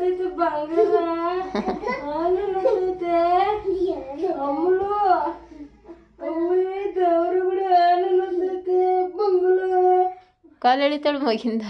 ನೋಡ್ತೈತೆ ಬಂಗಾರ ಹಾಲು ನೋಡ್ತೈತೆ ಅಮ್ಮಳು ಅಮ್ಮೇ ದೇವ್ರುಗಳು ಹಾಲು ನೋಡ್ತೈತೆ ಬಂಗಳು ಕಾಲು ಎಳಿತಾಳು ಮಗಿಂದ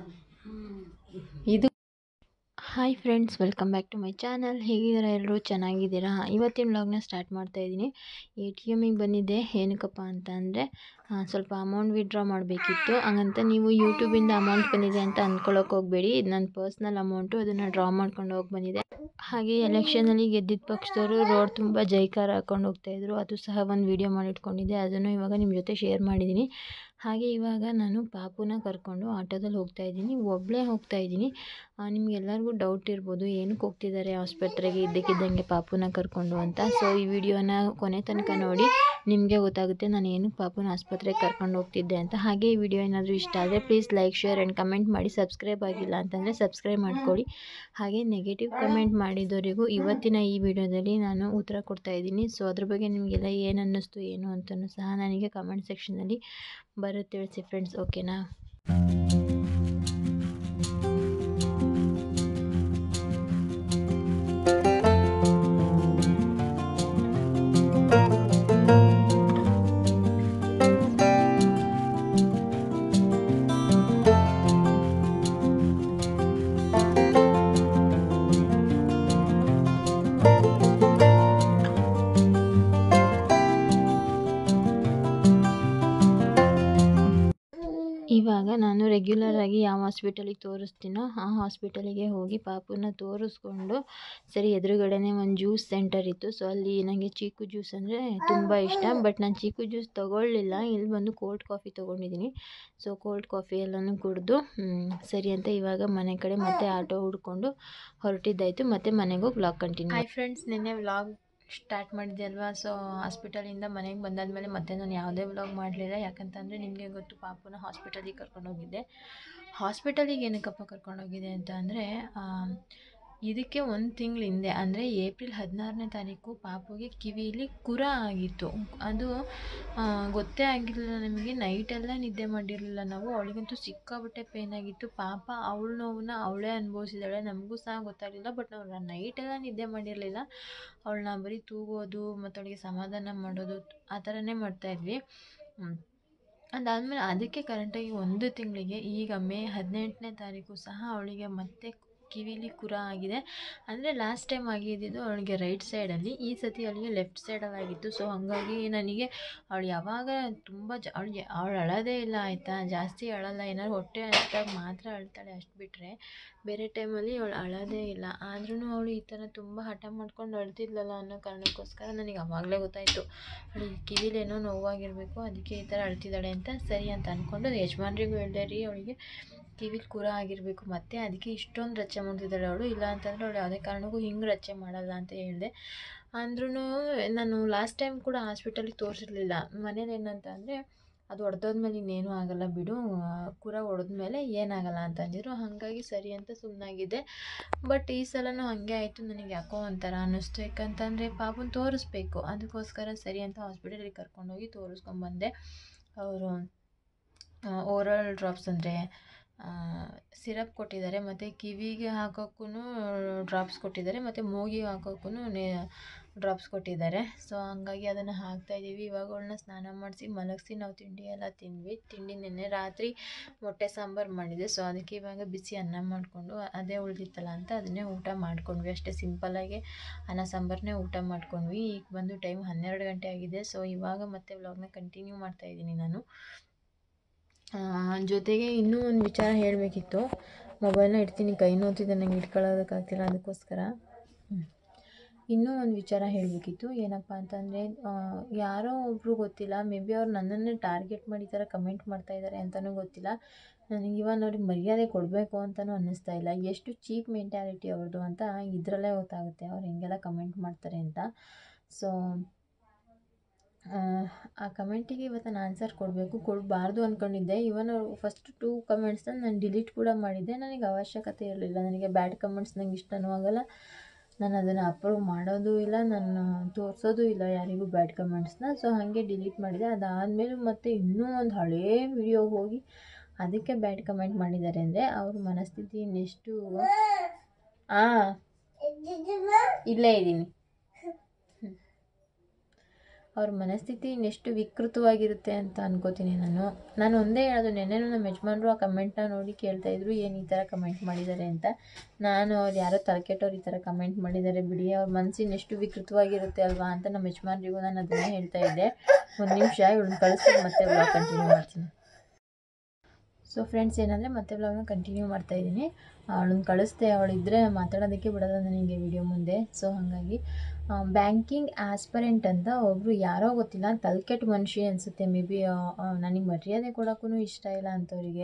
ಇದು hi friends welcome back to my channel ಹೇಗಿದ್ದೀರಾ ಎಲ್ಲರೂ ಚೆನ್ನಾಗಿದ್ದೀರಾ ಇವತ್ತಿನ ವ್ಲಾಗ್ನ ಸ್ಟಾರ್ಟ್ ಮಾಡ್ತಾ ಇದ್ದೀನಿ ಎ ಟಿ ಎಮ್ಮಿಗೆ ಬಂದಿದ್ದೆ ಏನಕ್ಕಪ್ಪ ಅಂತ ಅಂದರೆ ಸ್ವಲ್ಪ ಅಮೌಂಟ್ ವಿಡ್ರಾ ಮಾಡಬೇಕಿತ್ತು ಹಂಗಂತ ನೀವು ಯೂಟ್ಯೂಬಿಂದ ಅಮೌಂಟ್ ಬಂದಿದೆ ಅಂತ ಅಂದ್ಕೊಳ್ಳೋಕೆ ಹೋಗಬೇಡಿ ಇದು ನನ್ನ ಪರ್ಸ್ನಲ್ ಅಮೌಂಟು ಅದನ್ನು ಡ್ರಾ ಮಾಡ್ಕೊಂಡು ಹೋಗಿ ಬಂದಿದೆ ಹಾಗೆ ಎಲೆಕ್ಷನಲ್ಲಿ ಗೆದ್ದಿದ್ದ ಪಕ್ಷದವರು ರೋಡ್ ತುಂಬ ಜೈಕಾರ ಹಾಕೊಂಡು ಹೋಗ್ತಾಯಿದ್ರು ಅದು ಸಹ ಒಂದು ವೀಡಿಯೋ ಮಾಡಿಟ್ಕೊಂಡಿದ್ದೆ ಅದನ್ನು ಇವಾಗ ನಿಮ್ಮ ಜೊತೆ ಶೇರ್ ಮಾಡಿದ್ದೀನಿ ಹಾಗೆ ಇವಾಗ ನಾನು ಪಾಪುನ ಕರ್ಕೊಂಡು ಆಟೋದಲ್ಲಿ ಹೋಗ್ತಾ ಇದ್ದೀನಿ ಒಬ್ಬಳೇ ಹೋಗ್ತಾ ಇದ್ದೀನಿ ನಿಮಗೆಲ್ಲರಿಗೂ ಡೌಟ್ ಇರ್ಬೋದು ಏನಕ್ಕೆ ಹೋಗ್ತಿದ್ದಾರೆ ಆಸ್ಪತ್ರೆಗೆ ಇದ್ದಕ್ಕಿದ್ದಂಗೆ ಪಾಪುನ ಕರ್ಕೊಂಡು ಅಂತ ಸೊ ಈ ವಿಡಿಯೋನ ಕೊನೆ ತನಕ ನೋಡಿ ನಿಮಗೆ ಗೊತ್ತಾಗುತ್ತೆ ನಾನು ಏನಕ್ಕೆ ಪಾಪುನ ಆಸ್ಪತ್ರೆಗೆ ಕರ್ಕೊಂಡು ಹೋಗ್ತಿದ್ದೆ ಅಂತ ಹಾಗೆ ಈ ವಿಡಿಯೋ ಏನಾದರೂ ಇಷ್ಟ ಆದರೆ please like share and comment ಮಾಡಿ ಸಬ್ಸ್ಕ್ರೈಬ್ ಆಗಿಲ್ಲ ಅಂತಂದರೆ ಸಬ್ಸ್ಕ್ರೈಬ್ ಮಾಡ್ಕೊಳ್ಳಿ ಹಾಗೆ ನೆಗೆಟಿವ್ ಕಮೆಂಟ್ ಮಾಡಿದವರಿಗೂ ಇವತ್ತಿನ ಈ ವಿಡಿಯೋದಲ್ಲಿ ನಾನು ಉತ್ತರ ಕೊಡ್ತಾ ಇದ್ದೀನಿ ಸೊ ಅದ್ರ ಬಗ್ಗೆ ನಿಮಗೆಲ್ಲ ಏನು ಅನ್ನಿಸ್ತು ಏನು ಅಂತಲೂ ಸಹ ನನಗೆ ಕಮೆಂಟ್ ಸೆಕ್ಷನಲ್ಲಿ ಬರುತ್ತೆ ತಿಳಿಸಿ ಫ್ರೆಂಡ್ಸ್ ಓಕೆನಾ ಇವಾಗ ನಾನು ರೆಗ್ಯುಲರಾಗಿ ಯಾವ ಹಾಸ್ಪಿಟಲಿಗೆ ತೋರಿಸ್ತೀನೋ ಆ ಹಾಸ್ಪಿಟಲಿಗೆ ಹೋಗಿ ಪಾಪುನ ತೋರಿಸ್ಕೊಂಡು ಸರಿ ಎದುರುಗಡೆನೇ ಒಂದು ಜ್ಯೂಸ್ ಸೆಂಟರ್ ಇತ್ತು ಸೊ ಅಲ್ಲಿ ನನಗೆ ಚೀಕು ಜ್ಯೂಸ್ ಅಂದರೆ ತುಂಬ ಇಷ್ಟ ಬಟ್ ನಾನು ಚೀಕು ಜ್ಯೂಸ್ ತೊಗೊಳ್ಳಿಲ್ಲ ಇಲ್ಲಿ ಬಂದು ಕೋಲ್ಡ್ ಕಾಫಿ ತೊಗೊಂಡಿದ್ದೀನಿ ಸೊ ಕೋಲ್ಡ್ ಕಾಫಿ ಎಲ್ಲನೂ ಕುಡಿದು ಸರಿ ಅಂತ ಇವಾಗ ಮನೆ ಕಡೆ ಮತ್ತೆ ಆಟೋ ಹುಡ್ಕೊಂಡು ಹೊರಟಿದ್ದಾಯಿತು ಮತ್ತು ಮನೆಗೆ ಹೋಗಿ ವ್ಲಾಗ್ ಕಂಟಿನ್ಯೂ ಹಾಯ್ ಫ್ರೆಂಡ್ಸ್ ನಿನ್ನೆ ವ್ಲಾಗ್ ಸ್ಟಾರ್ಟ್ ಮಾಡಿದ್ದೆ ಅಲ್ವಾ ಸೊ ಹಾಸ್ಪಿಟಲಿಂದ ಮನೆಗೆ ಬಂದಾದಮೇಲೆ ಮತ್ತೆ ನಾನು ಯಾವುದೇ ವ್ಲಾಗ್ ಮಾಡಲಿಲ್ಲ ಯಾಕಂತಂದರೆ ನಿಮಗೆ ಗೊತ್ತು ಪಾಪುನ ಹಾಸ್ಪಿಟಲಿಗೆ ಕರ್ಕೊಂಡೋಗಿದ್ದೆ ಹಾಸ್ಪಿಟಲಿಗೆ ಏನಕ್ಕಪ್ಪ ಕರ್ಕೊಂಡೋಗಿದ್ದೆ ಅಂತ ಅಂದರೆ ಇದಕ್ಕೆ ಒಂದು ತಿಂಗಳ ಹಿಂದೆ ಅಂದರೆ ಏಪ್ರಿಲ್ ಹದಿನಾರನೇ ತಾರೀಕು ಪಾಪುಗೆ ಕಿವಿಯಲ್ಲಿ ಕುರ ಆಗಿತ್ತು ಅದು ಗೊತ್ತೇ ಆಗಿರಲಿಲ್ಲ ನಮಗೆ ನೈಟೆಲ್ಲ ನಿದ್ದೆ ಮಾಡಿರಲಿಲ್ಲ ನಾವು ಅವಳಿಗಂತೂ ಸಿಕ್ಕಾಬಟ್ಟೆ ಪೇನ್ ಆಗಿತ್ತು ಪಾಪ ಅವಳ ನೋವನ್ನ ಅವಳೇ ಅನುಭವಿಸಿದಾಳೆ ನಮಗೂ ಸಹ ಗೊತ್ತಾಗಲಿಲ್ಲ ಬಟ್ ನಾವು ನೈಟೆಲ್ಲ ನಿದ್ದೆ ಮಾಡಿರಲಿಲ್ಲ ಅವಳನ್ನ ಬರೀ ತೂಗೋದು ಮತ್ತು ಅವಳಿಗೆ ಸಮಾಧಾನ ಮಾಡೋದು ಆ ಥರನೇ ಮಾಡ್ತಾಯಿದ್ವಿ ಅದಾದಮೇಲೆ ಅದಕ್ಕೆ ಕರೆಕ್ಟಾಗಿ ಒಂದು ತಿಂಗಳಿಗೆ ಈಗ ಮೇ ಹದಿನೆಂಟನೇ ತಾರೀಕು ಸಹ ಅವಳಿಗೆ ಮತ್ತೆ ಕಿವಿಲಿ ಕುರ ಆಗಿದೆ ಅಂದರೆ ಲಾಸ್ಟ್ ಟೈಮ್ ಆಗಿದ್ದಿದ್ದು ಅವಳಿಗೆ ರೈಟ್ ಸೈಡಲ್ಲಿ ಈ ಸತಿ ಅವಳಿಗೆ ಲೆಫ್ಟ್ ಸೈಡಲ್ಲಿ ಆಗಿತ್ತು ಸೊ ಹಾಗಾಗಿ ನನಗೆ ಅವಳು ಯಾವಾಗ ತುಂಬ ಜ ಅವಳಿಗೆ ಅವಳು ಅಳೋದೇ ಇಲ್ಲ ಆಯಿತಾ ಜಾಸ್ತಿ ಅಳಲ್ಲ ಏನಾದ್ರು ಹೊಟ್ಟೆ ಹಸ್ದಾಗ ಮಾತ್ರ ಅಳ್ತಾಳೆ ಅಷ್ಟು ಬಿಟ್ಟರೆ ಬೇರೆ ಟೈಮಲ್ಲಿ ಅವಳು ಅಳೋದೇ ಇಲ್ಲ ಆದ್ರೂ ಅವಳು ಈ ಥರ ತುಂಬ ಹಠ ಮಾಡ್ಕೊಂಡು ಅಳ್ತಿದ್ಲಲ್ಲ ಅನ್ನೋ ಕಾರಣಕ್ಕೋಸ್ಕರ ನನಗೆ ಆವಾಗಲೇ ಗೊತ್ತಾಯಿತು ಅವಳಿಗೆ ಕಿವಿಲೇನೋ ನೋವಾಗಿರಬೇಕು ಅದಕ್ಕೆ ಈ ಥರ ಅಳ್ತಿದ್ದಾಳೆ ಅಂತ ಸರಿ ಅಂತ ಅಂದ್ಕೊಂಡು ಯಜಮಾನ್ರಿಗೂ ಹೇಳ್ದೆ ರೀ ಅವಳಿಗೆ ಕಿವಿಲಿ ಕುರ ಆಗಿರಬೇಕು ಮತ್ತೆ ಅದಕ್ಕೆ ಇಷ್ಟೊಂದು ರಚ್ಚೆ ಮಾಡ್ತಿದ್ದಾಳೆ ಅವಳು ಇಲ್ಲ ಅಂತಂದರೆ ಅವಳು ಯಾವುದೇ ಕಾರಣಕ್ಕೂ ಹಿಂಗೆ ರಚ್ಚೆ ಮಾಡಲ್ಲ ಅಂತ ಹೇಳಿದೆ ಅಂದ್ರೂ ನಾನು ಲಾಸ್ಟ್ ಟೈಮ್ ಕೂಡ ಹಾಸ್ಪಿಟಲಿಗೆ ತೋರಿಸಿರ್ಲಿಲ್ಲ ಮನೇಲಿ ಏನಂತ ಅಂದರೆ ಅದು ಹೊಡೆದೋದ್ಮೇಲೆ ಇನ್ನೇನೂ ಆಗಲ್ಲ ಬಿಡು ಕುರ ಹೊಡೆದ್ಮೇಲೆ ಏನಾಗಲ್ಲ ಅಂತ ಅಂದಿದ್ರು ಹಾಗಾಗಿ ಸರಿ ಅಂತ ಸುಮ್ಮನಾಗಿದ್ದೆ ಬಟ್ ಈ ಸಲನೂ ಹಾಗೆ ಆಯಿತು ನನಗೆ ಯಾಕೋ ಒಂಥರ ಅನ್ನಿಸ್ತು ಯಾಕಂತಂದರೆ ಪಾಪನ ತೋರಿಸ್ಬೇಕು ಅದಕ್ಕೋಸ್ಕರ ಸರಿ ಅಂತ ಹಾಸ್ಪಿಟಲಿಗೆ ಕರ್ಕೊಂಡೋಗಿ ತೋರಿಸ್ಕೊಂಬಂದೆ ಅವರು ಓರಲ್ ಡ್ರಾಪ್ಸ್ ಅಂದರೆ ಸಿರಪ್ ಕೊಟ್ಟಿದ್ದಾರೆ ಮತ್ತು ಕಿವಿಗೆ ಹಾಕೋಕ್ಕೂ ಡ್ರಾಪ್ಸ್ ಕೊಟ್ಟಿದ್ದಾರೆ ಮತ್ತು ಮೂಗಿಗೆ ಹಾಕೋಕ್ಕೂ ನೇ ಡ್ರಾಪ್ಸ್ ಕೊಟ್ಟಿದ್ದಾರೆ ಸೊ ಹಂಗಾಗಿ ಅದನ್ನು ಹಾಕ್ತಾಯಿದ್ದೀವಿ ಇವಾಗ ಅವಳನ್ನ ಸ್ನಾನ ಮಾಡಿಸಿ ಮಲಗಿಸಿ ನಾವು ತಿಂಡಿ ಎಲ್ಲ ತಿಂದ್ವಿ ತಿಂಡಿ ನೆನ್ನೆ ರಾತ್ರಿ ಮೊಟ್ಟೆ ಸಾಂಬಾರು ಮಾಡಿದೆ ಸೊ ಅದಕ್ಕೆ ಇವಾಗ ಬಿಸಿ ಅನ್ನ ಮಾಡಿಕೊಂಡು ಅದೇ ಉಳಿದಿತ್ತಲ್ಲ ಅಂತ ಅದನ್ನೇ ಊಟ ಮಾಡ್ಕೊಂಡ್ವಿ ಅಷ್ಟೇ ಸಿಂಪಲ್ಲಾಗಿ ಅನ್ನ ಸಾಂಬಾರನ್ನೇ ಊಟ ಮಾಡ್ಕೊಂಡ್ವಿ ಈಗ ಬಂದು ಟೈಮ್ ಹನ್ನೆರಡು ಗಂಟೆ ಆಗಿದೆ ಸೊ ಇವಾಗ ಮತ್ತೆ ವ್ಲಾಗ್ನ ಕಂಟಿನ್ಯೂ ಮಾಡ್ತಾಯಿದ್ದೀನಿ ನಾನು ಜೊತೆಗೆ ಇನ್ನೂ ಒಂದು ವಿಚಾರ ಹೇಳಬೇಕಿತ್ತು ಮೊಬೈಲ್ನ ಇಡ್ತೀನಿ ಕೈ ನೋತಿದ್ದೆ ನಂಗೆ ಇಟ್ಕೊಳ್ಳೋದಕ್ಕಾಗ್ತಿಲ್ಲ ಅದಕ್ಕೋಸ್ಕರ ಇನ್ನೂ ಒಂದು ವಿಚಾರ ಹೇಳಬೇಕಿತ್ತು ಏನಪ್ಪ ಅಂತಂದರೆ ಯಾರೋ ಒಬ್ಬರು ಗೊತ್ತಿಲ್ಲ ಮೇ ಬಿ ಅವ್ರು ನನ್ನನ್ನೇ ಟಾರ್ಗೆಟ್ ಮಾಡಿ ಈ ಥರ ಕಮೆಂಟ್ ಮಾಡ್ತಾಯಿದ್ದಾರೆ ಅಂತಲೂ ಗೊತ್ತಿಲ್ಲ ನನಗೆ ಇವಾಗ ಅವ್ರಿಗೆ ಮರ್ಯಾದೆ ಕೊಡಬೇಕು ಅಂತಲೂ ಅನ್ನಿಸ್ತಾ ಇಲ್ಲ ಎಷ್ಟು ಚೀಪ್ ಮೆಂಟ್ಯಾಲಿಟಿ ಅವ್ರದ್ದು ಅಂತ ಇದರಲ್ಲೇ ಗೊತ್ತಾಗುತ್ತೆ ಅವ್ರು ಹೆಂಗೆಲ್ಲ ಕಮೆಂಟ್ ಮಾಡ್ತಾರೆ ಅಂತ ಸೊ ಆ ಕಮೆಂಟಿಗೆ ಇವತ್ತು ನಾನು ಆನ್ಸರ್ ಕೊಡಬೇಕು ಕೊಡಬಾರ್ದು ಅಂದ್ಕೊಂಡಿದ್ದೆ ಇವನ್ ಅವರು ಫಸ್ಟ್ ಟೂ ಕಮೆಂಟ್ಸ್ನ ನಾನು ಡಿಲೀಟ್ ಕೂಡ ಮಾಡಿದ್ದೆ ನನಗೆ ಅವಶ್ಯಕತೆ ಇರಲಿಲ್ಲ ನನಗೆ ಬ್ಯಾಡ್ ಕಮೆಂಟ್ಸ್ ನಂಗೆ ಇಷ್ಟನೂ ಆಗಲ್ಲ ನಾನು ಅದನ್ನು ಅಪ್ರೂವ್ ಮಾಡೋದು ಇಲ್ಲ ನಾನು ತೋರಿಸೋದು ಇಲ್ಲ ಯಾರಿಗೂ ಬ್ಯಾಡ್ ಕಮೆಂಟ್ಸ್ನ ಸೊ ಹಾಗೆ ಡಿಲೀಟ್ ಮಾಡಿದೆ ಅದಾದಮೇಲೂ ಮತ್ತೆ ಇನ್ನೂ ಒಂದು ಹಳೇ ವಿಡಿಯೋ ಹೋಗಿ ಅದಕ್ಕೆ ಬ್ಯಾಡ್ ಕಮೆಂಟ್ ಮಾಡಿದ್ದಾರೆ ಅಂದರೆ ಅವ್ರ ಮನಸ್ಥಿತಿ ಇನ್ನೆಷ್ಟು ಆ ಇಲ್ಲೇ ಇದ್ದೀನಿ ಅವ್ರ ಮನಸ್ಥಿತಿ ಇನ್ನೆಷ್ಟು ವಿಕೃತವಾಗಿರುತ್ತೆ ಅಂತ ಅನ್ಕೋತೀನಿ ನಾನು ನಾನು ಒಂದೇ ಹೇಳೋದು ನೆನ್ನೆನೂ ನಮ್ಮ ಯಜಮಾನ್ರು ಆ ಕಮೆಂಟ್ನ ನೋಡಿ ಕೇಳ್ತಾ ಇದ್ರು ಏನು ಈ ಥರ ಕಮೆಂಟ್ ಮಾಡಿದ್ದಾರೆ ಅಂತ ನಾನು ಅವ್ರು ಯಾರೋ ತಲೆಕೆಟ್ಟವ್ರು ಈ ಥರ ಕಮೆಂಟ್ ಮಾಡಿದ್ದಾರೆ ಬಿಡಿ ಅವ್ರ ಮನಸ್ಸಿನ ಎಷ್ಟು ವಿಕೃತವಾಗಿರುತ್ತೆ ಅಲ್ವಾ ಅಂತ ನಮ್ಮ ಯಜಮಾನ್ರಿಗೂ ನಾನು ಅದನ್ನೇ ಹೇಳ್ತಾ ಇದ್ದೆ ಒಂದು ನಿಮಿಷ ಇವಳನ್ನ ಕಳಿಸ್ಕೊಂಡು ಮತ್ತೆ ಬ್ಲಾಗ್ ಕಂಟಿನ್ಯೂ ಮಾಡ್ತೀನಿ ಸೊ ಫ್ರೆಂಡ್ಸ್ ಏನಂದರೆ ಮತ್ತೆ ಬ್ಲಾಗ್ನ ಕಂಟಿನ್ಯೂ ಮಾಡ್ತಾ ಇದ್ದೀನಿ ಅವಳನ್ನ ಕಳಿಸ್ದೆ ಅವಳಿದ್ದರೆ ಮಾತಾಡೋದಕ್ಕೆ ಬಿಡೋಲ್ಲ ನನಗೆ ವಿಡಿಯೋ ಮುಂದೆ ಸೊ ಹಾಗಾಗಿ ಬ್ಯಾಂಕಿಂಗ್ ಆಸ್ಪರೆಂಟ್ ಅಂತ ಒಬ್ಬರು ಯಾರೋ ಗೊತ್ತಿಲ್ಲ ತಲೆಕೆಟ್ಟ ಮನುಷ್ಯ ಅನಿಸುತ್ತೆ ಮೇ ಬಿ ನನಗೆ ಮರ್ಯಾದೆ ಕೊಡೋಕ್ಕೂ ಇಷ್ಟ ಇಲ್ಲ ಅಂಥವ್ರಿಗೆ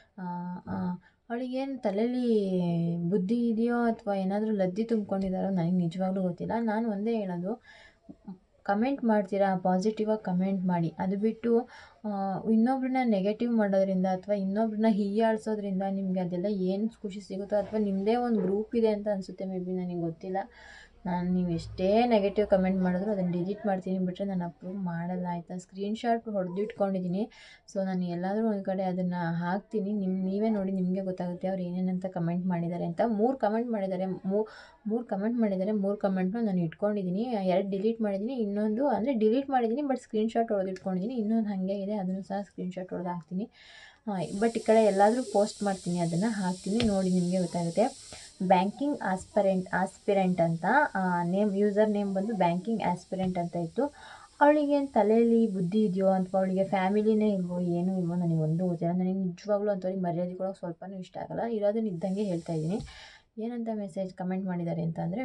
ಅವಳಿಗೇನು ತಲೆಯಲ್ಲಿ ಬುದ್ಧಿ ಇದೆಯೋ ಅಥವಾ ಏನಾದರೂ ಲದ್ದಿ ತುಂಬ್ಕೊಂಡಿದ್ದಾರೋ ನನಗೆ ನಿಜವಾಗ್ಲೂ ಗೊತ್ತಿಲ್ಲ ನಾನು ಒಂದೇ ಹೇಳೋದು ಕಮೆಂಟ್ ಮಾಡ್ತೀರಾ ಪಾಸಿಟಿವಾಗಿ ಕಮೆಂಟ್ ಮಾಡಿ ಅದು ಬಿಟ್ಟು ಇನ್ನೊಬ್ರನ್ನ ನೆಗೆಟಿವ್ ಮಾಡೋದ್ರಿಂದ ಅಥವಾ ಇನ್ನೊಬ್ರನ್ನ ಹೀಯಾಳ್ಸೋದ್ರಿಂದ ನಿಮಗೆ ಅದೆಲ್ಲ ಏನು ಖುಷಿ ಸಿಗುತ್ತೋ ಅಥವಾ ನಿಮ್ಮದೇ ಒಂದು ಗ್ರೂಪ್ ಇದೆ ಅಂತ ಅನಿಸುತ್ತೆ ಮೇ ಬಿ ನನಗೆ ಗೊತ್ತಿಲ್ಲ ನಾನು ನೀವು ಎಷ್ಟೇ ನೆಗೆಟಿವ್ ಕಮೆಂಟ್ ಮಾಡಿದ್ರು ಅದನ್ನು ಡಿಲೀಟ್ ಮಾಡ್ತೀನಿ ಬಿಟ್ಟರೆ ನಾನು ಅಪ್ರೂವ್ ಮಾಡಲ್ಲ ಆಯಿತಾ ಸ್ಕ್ರೀನ್ಶಾಟ್ ಹೊಡೆದಿಟ್ಕೊಂಡಿದ್ದೀನಿ ಸೊ ನಾನು ಎಲ್ಲಾದರೂ ಒಂದು ಕಡೆ ಅದನ್ನು ಹಾಕ್ತೀನಿ ನಿಮ್ಮ ನೀವೇ ನೋಡಿ ನಿಮಗೆ ಗೊತ್ತಾಗುತ್ತೆ ಅವ್ರು ಏನೇನಂತ ಕಮೆಂಟ್ ಮಾಡಿದ್ದಾರೆ ಅಂತ ಮೂರು ಕಮೆಂಟ್ ಮಾಡಿದ್ದಾರೆ ಮೂರು ಕಮೆಂಟ್ ಮಾಡಿದ್ದಾರೆ ಮೂರು ಕಮೆಂಟ್ನ ನಾನು ಇಟ್ಕೊಂಡಿದ್ದೀನಿ ಎರಡು ಡಿಲೀಟ್ ಮಾಡಿದ್ದೀನಿ ಇನ್ನೊಂದು ಅಂದರೆ ಡಿಲೀಟ್ ಮಾಡಿದ್ದೀನಿ ಬಟ್ ಸ್ಕ್ರೀನ್ಶಾಟ್ ಹೊಡೆದಿಟ್ಕೊಂಡಿದ್ದೀನಿ ಇನ್ನೊಂದು ಹಾಗೆ ಇದೆ ಅದನ್ನು ಸಹ ಸ್ಕ್ರೀನ್ಶಾಟ್ ಹೊಡೆದು ಹಾಕ್ತೀನಿ ಬಟ್ ಈ ಕಡೆ ಎಲ್ಲಾದರೂ ಪೋಸ್ಟ್ ಮಾಡ್ತೀನಿ ಅದನ್ನು ಹಾಕ್ತೀನಿ ನೋಡಿ ನಿಮಗೆ ಗೊತ್ತಾಗುತ್ತೆ ಬ್ಯಾಂಕಿಂಗ್ ಆಸ್ಪರೆಂಟ್ ಆಸ್ಪಿರೆಂಟ್ ಅಂತ ನೇಮ್ ಯೂಸರ್ ನೇಮ್ ಬಂದು ಬ್ಯಾಂಕಿಂಗ್ ಆಸ್ಪಿರೆಂಟ್ ಅಂತ ಇತ್ತು ಅವಳಿಗೆ ತಲೆಯಲ್ಲಿ ಬುದ್ಧಿ ಇದೆಯೋ ಅಥವಾ ಅವಳಿಗೆ ಫ್ಯಾಮಿಲಿನೇ ಇಲ್ವೋ ಏನೂ ಇಲ್ವೋ ನನಗೆ ಒಂದು ಗೊತ್ತಿಲ್ಲ ನನಗೆ ನಿಜವಾಗ್ಲೂ ಅಂಥವ್ರಿಗೆ ಮರ್ಯಾದೆ ಕೊಡೋಕೆ ಸ್ವಲ್ಪನೂ ಇಷ್ಟ ಆಗಲ್ಲ ಇರೋದನ್ನ ಇದ್ದಂಗೆ ಹೇಳ್ತಾ ಇದ್ದೀನಿ ಏನಂತ ಮೆಸೇಜ್ ಕಮೆಂಟ್ ಮಾಡಿದ್ದಾರೆ ಅಂತ ಅಂದರೆ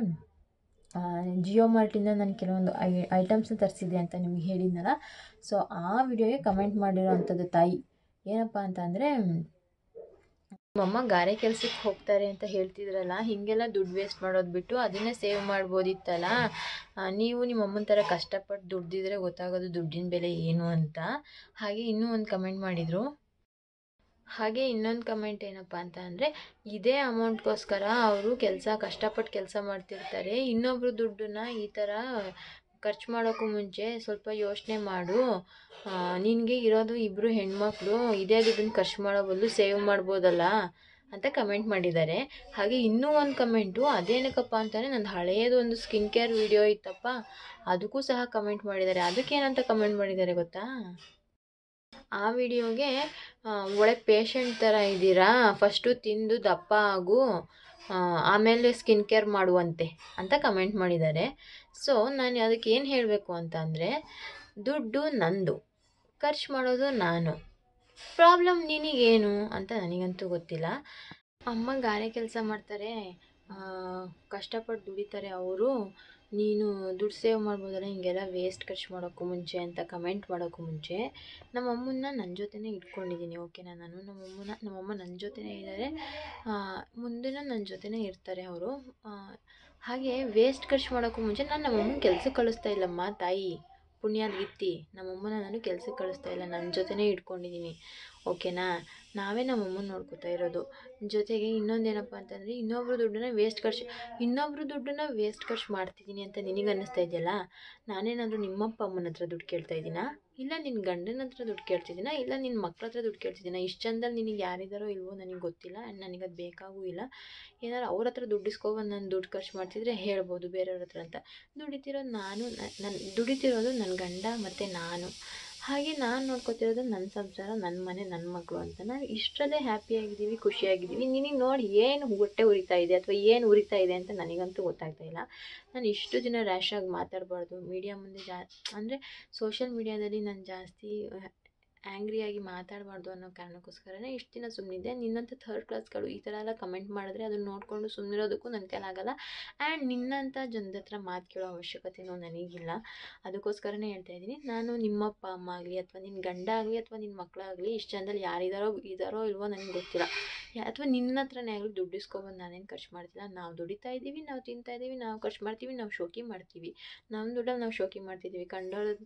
ಜಿಯೋ ಮಾರ್ಟಿಂದ ನಾನು ಕೆಲವೊಂದು ಐ ಐಟಮ್ಸ್ನ ತರಿಸಿದ್ದೆ ಅಂತ ನಿಮ್ಗೆ ಹೇಳಿದ್ನಲ್ಲ ಸೊ ಆ ವಿಡಿಯೋಗೆ ಕಮೆಂಟ್ ಮಾಡಿರೋ ಅಂಥದ್ದು ತಾಯಿ ಏನಪ್ಪ ಅಂತ ಅಂದರೆ ನಮ್ಮಮ್ಮ ಗಾರೆ ಕೆಲಸಕ್ಕೆ ಹೋಗ್ತಾರೆ ಅಂತ ಹೇಳ್ತಿದ್ರಲ್ಲ ಹೀಗೆಲ್ಲ ದುಡ್ಡು ವೇಸ್ಟ್ ಮಾಡೋದು ಬಿಟ್ಟು ಅದನ್ನೇ ಸೇವ್ ಮಾಡ್ಬೋದಿತ್ತಲ್ಲ ನೀವು ನಿಮ್ಮ ಅಮ್ಮನ ಥರ ಕಷ್ಟಪಟ್ಟು ದುಡ್ದಿದ್ರೆ ಗೊತ್ತಾಗೋದು ದುಡ್ಡಿನ ಬೆಲೆ ಏನು ಅಂತ ಹಾಗೆ ಇನ್ನೂ ಒಂದು ಕಮೆಂಟ್ ಮಾಡಿದರು ಹಾಗೆ ಇನ್ನೊಂದು ಕಮೆಂಟ್ ಏನಪ್ಪ ಅಂತ ಅಂದರೆ ಇದೇ ಅಮೌಂಟ್ಗೋಸ್ಕರ ಅವರು ಕೆಲಸ ಕಷ್ಟಪಟ್ಟು ಕೆಲಸ ಮಾಡ್ತಿರ್ತಾರೆ ಇನ್ನೊಬ್ರು ದುಡ್ಡನ್ನ ಈ ಥರ ಖರ್ಚು ಮಾಡೋಕ್ಕೂ ಮುಂಚೆ ಸ್ವಲ್ಪ ಯೋಚನೆ ಮಾಡು ನಿನಗೆ ಇರೋದು ಇಬ್ಬರು ಹೆಣ್ಮಕ್ಳು ಇದೇ ದುಡ್ಡನ್ನ ಖರ್ಚು ಮಾಡೋ ಬದಲು ಸೇವ್ ಮಾಡ್ಬೋದಲ್ಲ ಅಂತ ಕಮೆಂಟ್ ಮಾಡಿದ್ದಾರೆ ಹಾಗೆ ಇನ್ನೂ ಒಂದು ಕಮೆಂಟು ಅದೇನಕ್ಕಪ್ಪ ಅಂತಲೇ ನಂದು ಹಳೆಯದು ಒಂದು ಸ್ಕಿನ್ ಕೇರ್ ವಿಡಿಯೋ ಇತ್ತಪ್ಪ ಅದಕ್ಕೂ ಸಹ ಕಮೆಂಟ್ ಮಾಡಿದ್ದಾರೆ ಅದಕ್ಕೇನಂತ ಕಮೆಂಟ್ ಮಾಡಿದ್ದಾರೆ ಗೊತ್ತಾ ಆ ವಿಡಿಯೋಗೆ ಒಳ್ಳೆ ಪೇಷಂಟ್ ಥರ ಇದ್ದೀರಾ ಫಸ್ಟು ತಿಂದು ದಪ್ಪ ಆಗು ಆಮೇಲೆ ಸ್ಕಿನ್ ಕೇರ್ ಮಾಡುವಂತೆ ಅಂತ ಕಮೆಂಟ್ ಮಾಡಿದ್ದಾರೆ ಸೊ ನಾನು ಅದಕ್ಕೆ ಏನು ಹೇಳಬೇಕು ಅಂತ ಅಂದರೆ ದುಡ್ಡು ನಂದು ಖರ್ಚು ಮಾಡೋದು ನಾನು ಪ್ರಾಬ್ಲಮ್ ನಿನಗೇನು ಅಂತ ನನಗಂತೂ ಗೊತ್ತಿಲ್ಲ ಅಮ್ಮ ಗಾರೆ ಕೆಲಸ ಮಾಡ್ತಾರೆ ಕಷ್ಟಪಟ್ಟು ದುಡಿತಾರೆ ಅವರು ನೀನು ದುಡ್ಡು ಸೇವ್ ಮಾಡ್ಬೋದಲ್ಲ ಹಿಂಗೆಲ್ಲ ವೇಸ್ಟ್ ಖರ್ಚು ಮಾಡೋಕ್ಕೂ ಮುಂಚೆ ಅಂತ ಕಮೆಂಟ್ ಮಾಡೋಕ್ಕೂ ಮುಂಚೆ ನಮ್ಮಮ್ಮನ್ನ ನನ್ನ ಜೊತೆನೇ ಇಟ್ಕೊಂಡಿದ್ದೀನಿ ಓಕೆನಾ ನಾನು ನಮ್ಮಮ್ಮನ ನಮ್ಮಮ್ಮ ನನ್ನ ಜೊತೆನೇ ಇದ್ದಾರೆ ಮುಂದೆನೂ ನನ್ನ ಜೊತೆನೇ ಇರ್ತಾರೆ ಅವರು ಹಾಗೆ ವೇಸ್ಟ್ ಖರ್ಚು ಮಾಡೋಕ್ಕೂ ಮುಂಚೆ ನಾನು ನಮ್ಮಮ್ಮನ ಕೆಲ್ಸಕ್ಕೆ ಕಳಿಸ್ತಾ ಇಲ್ಲಮ್ಮ ತಾಯಿ ಪುಣ್ಯದ ಗಿತ್ತಿ ನಮ್ಮಮ್ಮನ ನಾನು ಕೆಲ್ಸಕ್ಕೆ ಕಳಿಸ್ತಾ ಇಲ್ಲ ನನ್ನ ಜೊತೆನೇ ಇಟ್ಕೊಂಡಿದ್ದೀನಿ ಓಕೆನಾ ನಾವೇ ನಮ್ಮಮ್ಮನ ನೋಡ್ಕೊತಾ ಇರೋದು ಜೊತೆಗೆ ಇನ್ನೊಂದು ಏನಪ್ಪ ಅಂತಂದರೆ ಇನ್ನೊಬ್ರು ದುಡ್ಡನ್ನ ವೇಸ್ಟ್ ಖರ್ಚು ಇನ್ನೊಬ್ರು ದುಡ್ಡನ್ನ ವೇಸ್ಟ್ ಖರ್ಚು ಮಾಡ್ತಿದ್ದೀನಿ ಅಂತ ನಿನಗೆ ಅನ್ನಿಸ್ತಾ ಇದೆಯಲ್ಲ ನಾನೇನಾದರೂ ನಿಮ್ಮಪ್ಪ ಅಮ್ಮನ ಹತ್ರ ದುಡ್ಡು ಕೇಳ್ತಾ ಇದ್ದೀನಾ ಇಲ್ಲ ನಿನ್ನ ಗಂಡನ ಹತ್ರ ದುಡ್ಡು ಕೇಳ್ತಿದ್ದೀನಾ ಇಲ್ಲ ನಿನ್ನ ಮಕ್ಳ ಹತ್ರ ದುಡ್ಡು ಕೇಳ್ತಿದ್ದೀನಾ ಇಷ್ಟು ಚಂದಲ್ಲಿ ನಿನಗೆ ಯಾರಿದ್ದಾರೋ ಇಲ್ವೋ ನನಗೆ ಗೊತ್ತಿಲ್ಲ ಆ್ಯಂಡ್ ನನಗೆ ಅದು ಬೇಕಾಗೂ ಇಲ್ಲ ಏನಾದ್ರು ಅವ್ರ ಹತ್ರ ದುಡ್ಡು ಇಸ್ಕೊಬಂದು ನಾನು ದುಡ್ಡು ಖರ್ಚು ಮಾಡ್ತಿದ್ರೆ ಹೇಳ್ಬೋದು ಬೇರೆಯವ್ರ ಹತ್ರ ಅಂತ ದುಡಿತಿರೋದು ನಾನು ನನ್ನ ದುಡಿತಿರೋದು ನನ್ನ ಗಂಡ ಮತ್ತು ನಾನು ಹಾಗೆ ನಾನು ನೋಡ್ಕೊತಿರೋದು ನನ್ನ ಸಂಸಾರ ನನ್ನ ಮನೆ ನನ್ನ ಮಕ್ಕಳು ಅಂತ ನಾವು ಇಷ್ಟರಲ್ಲೇ ಹ್ಯಾಪಿಯಾಗಿದ್ದೀವಿ ಖುಷಿಯಾಗಿದ್ದೀವಿ ನಿನಗೆ ನೋಡಿ ಏನು ಹೊಟ್ಟೆ ಉರಿತಾ ಇದೆ ಅಥವಾ ಏನು ಉರಿತಾ ಇದೆ ಅಂತ ನನಗಂತೂ ಗೊತ್ತಾಗ್ತಾ ಇಲ್ಲ ನಾನು ಇಷ್ಟು ದಿನ ರ್ಯಾಶಾಗಿ ಮಾತಾಡಬಾರ್ದು ಮೀಡಿಯಾ ಮುಂದೆ ಜಾ ಅಂದರೆ ಸೋಷಿಯಲ್ ಮೀಡ್ಯಾದಲ್ಲಿ ನಾನು ಜಾಸ್ತಿ ಆ್ಯಂಗ್ರಿಯಾಗಿ ಮಾತಾಡಬಾರ್ದು ಅನ್ನೋ ಕಾರಣಕ್ಕೋಸ್ಕರನೇ ಇಷ್ಟು ದಿನ ಸುಮ್ಮನಿದ್ದೆ ನಿನ್ನಂಥ ಥರ್ಡ್ ಕ್ಲಾಸ್ಗಳು ಈ ಥರ ಎಲ್ಲ ಕಮೆಂಟ್ ಮಾಡಿದ್ರೆ ಅದನ್ನು ನೋಡಿಕೊಂಡು ಸುಮ್ಮನಿರೋದಕ್ಕೂ ನನ್ನ ಕೈಲಾಗಲ್ಲ ಆ್ಯಂಡ್ ನಿನ್ನಂಥ ಜನದ ಹತ್ರ ಮಾತು ಕೇಳೋ ಅವಶ್ಯಕತೆಯೂ ನನಗಿಲ್ಲ ಅದಕ್ಕೋಸ್ಕರನೇ ಹೇಳ್ತಾ ಇದ್ದೀನಿ ನಾನು ನಿಮ್ಮಪ್ಪ ಅಮ್ಮ ಆಗಲಿ ಅಥವಾ ನಿನ್ನ ಗಂಡ ಆಗಲಿ ಅಥವಾ ನಿನ್ನ ಮಕ್ಕಳಾಗಲಿ ಇಷ್ಟು ಜನದಲ್ಲಿ ಯಾರಿದ್ದಾರೋ ಇದ್ದಾರೋ ಇಲ್ವೋ ನನಗೆ ಗೊತ್ತಿಲ್ಲ ಅಥವಾ ನಿನ್ನ ಹತ್ರನೇ ಆಗಲಿ ದುಡ್ಡು ಇಸ್ಕೊಬಂದು ನಾನೇನು ಖರ್ಚು ಮಾಡ್ತಿಲ್ಲ ನಾವು ದುಡಿತಾ ಇದ್ದೀವಿ ನಾವು ತಿಂತಾ ಇದ್ದೀವಿ ನಾವು ಖರ್ಚು ಮಾಡ್ತೀವಿ ನಾವು ಶೋಕಿ ಮಾಡ್ತೀವಿ ನಮ್ಮ ದುಡ್ಡಲ್ಲಿ ನಾವು ಶೋಕಿ ಮಾಡ್ತಿದ್ದೀವಿ ಕಂಡೋಳ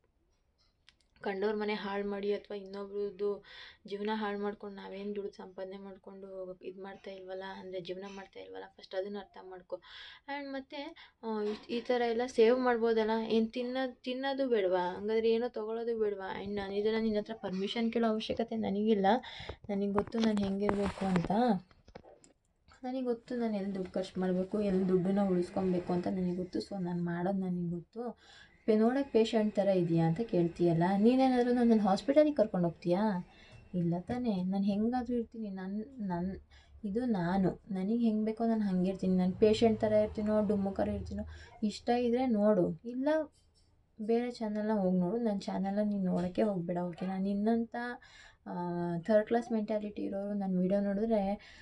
ಕಂಡವ್ರ ಮನೆ ಹಾಳು ಮಾಡಿ ಅಥವಾ ಇನ್ನೊಬ್ರದ್ದು ಜೀವನ ಹಾಳು ಮಾಡ್ಕೊಂಡು ನಾವೇನು ದುಡ್ಡು ಸಂಪಾದನೆ ಮಾಡಿಕೊಂಡು ಇದು ಮಾಡ್ತಾ ಇಲ್ವಲ್ಲ ಅಂದರೆ ಜೀವನ ಮಾಡ್ತಾ ಇಲ್ವಲ್ಲ ಫಸ್ಟ್ ಅದನ್ನು ಅರ್ಥ ಮಾಡ್ಕೊ ಆ್ಯಂಡ್ ಮತ್ತು ಈ ಥರ ಎಲ್ಲ ಸೇವ್ ಮಾಡ್ಬೋದಲ್ಲ ಏನು ತಿನ್ನೋದು ತಿನ್ನೋದು ಬೇಡವಾ ಹಂಗಾದ್ರೆ ಏನೋ ತೊಗೊಳೋದು ಬೇಡವಾ ಆ್ಯಂಡ್ ನಾನು ಇದನ್ನು ನಿನ್ನ ಹತ್ರ ಪರ್ಮಿಷನ್ ಕೇಳೋ ಅವಶ್ಯಕತೆ ನನಗಿಲ್ಲ ನನಗೆ ಗೊತ್ತು ನಾನು ಹೆಂಗಿರಬೇಕು ಅಂತ ನನಗೆ ಗೊತ್ತು ನಾನು ಎಲ್ಲಿ ದುಡ್ಡು ಖರ್ಚು ಮಾಡಬೇಕು ಎಲ್ಲಿ ದುಡ್ಡನ್ನ ಉಳಿಸ್ಕೊಬೇಕು ಅಂತ ನನಗೆ ಗೊತ್ತು ಸೊ ನಾನು ಮಾಡೋದು ನನಗೆ ಗೊತ್ತು ಪೇ ನೋಡೋಕ್ಕೆ ಪೇಷಂಟ್ ಥರ ಇದೆಯಾ ಅಂತ ಕೇಳ್ತೀಯಲ್ಲ ನೀನೇನಾದರೂ ನನ್ನನ್ನು ಹಾಸ್ಪಿಟಲಿಗೆ ಕರ್ಕೊಂಡು ಹೋಗ್ತೀಯಾ ಇಲ್ಲ ತಾನೇ ನಾನು ಹೆಂಗಾದರೂ ಇರ್ತೀನಿ ನನ್ನ ನನ್ನ ಇದು ನಾನು ನನಗೆ ಹೆಂಗೆ ಬೇಕೋ ನಾನು ಹಂಗೆ ಇರ್ತೀನಿ ನಾನು ಪೇಷಂಟ್ ಥರ ಇರ್ತೀನೋ ಡುಮ್ಮುಕರ ಇರ್ತೀನೋ ಇಷ್ಟ ಇದ್ದರೆ ನೋಡು ಇಲ್ಲ ಬೇರೆ ಚಾನಲ್ನ ಹೋಗಿ ನೋಡು ನನ್ನ ಚಾನಲ್ನ ನೀನು ನೋಡೋಕ್ಕೆ ಹೋಗಬೇಡ ಓಕೆನಾ ನಿನ್ನಂಥ ಥರ್ಡ್ ಕ್ಲಾಸ್ ಮೆಂಟ್ಯಾಲಿಟಿ ಇರೋರು ನನ್ನ ವೀಡಿಯೋ ನೋಡಿದ್ರೆ